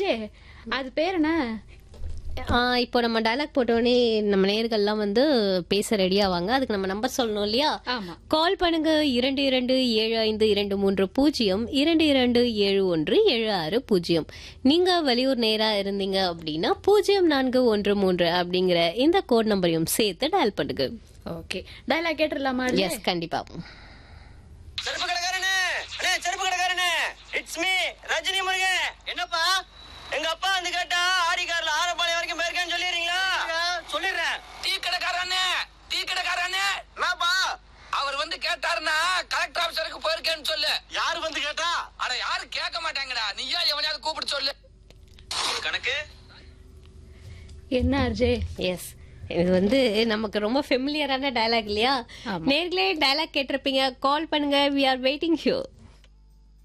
RJ அது பேர் என்ன ஆ, இப்போ நம்ம டயலாக் போட்டோடனே நம்ம நேர்கள்லாம் வந்து பேச ரெடி ஆவாங்க அதுக்கு நம்ம நம்பர் சொல்லணும் இல்லையா ஆமா கால் பண்ணுங்க இரண்டு இரண்டு ஏழு ஐந்து இரண்டு மூன்று பூஜ்ஜியம் இரண்டு இரண்டு ஏழு ஒன்று ஏழு ஆறு பூஜ்ஜியம் நீங்க வெளியூர் நேரா இருந்தீங்க அப்படின்னா பூஜ்ஜியம் நான்கு ஒன்று மூன்று அப்படிங்கிற இந்த கோட் நம்பரையும் சேர்த்து டயல் பண்ணுங்க ஓகே டயலாக் கேட்டுடலாமா RJ? எஸ் கண்டிப்பா செருப்பு கடைக்காரனே அண்ணே செருப்பு கடைக்காரனே இட்ஸ் மீ ரஜினி முருகன் என்னப்பா எங்க அப்பா வந்து கேட்டா ஆடி கார்ல ஆரப்பாளையம் வரைக்கும் போயிருக்கேன்னு சொல்லிடுறீங்களா சொல்லிடுறேன் டீ கடைக்காரண்ணே டீ கடைக்காரண்ணே என்னப்பா அவர் வந்து கேட்டாருன்னா கலெக்டர் ஆபீசருக்கு போயிருக்கேன்னு சொல்லு யாரு வந்து கேட்டா அட யாரும் கேட்க மாட்டாங்கடா நீயா எவனையாவது கூப்பிட்டு சொல்லு கணக்கு என்ன ஆர்ஜே எஸ் இது வந்து நமக்கு ரொம்ப ஃபெமிலியரான டயலாக் இல்லையா ஆமா. நேர்களே டயலாக் கேட்டிருப்பீங்க கால் பண்ணுங்க வி ஆர் வெயிட்டிங் யூ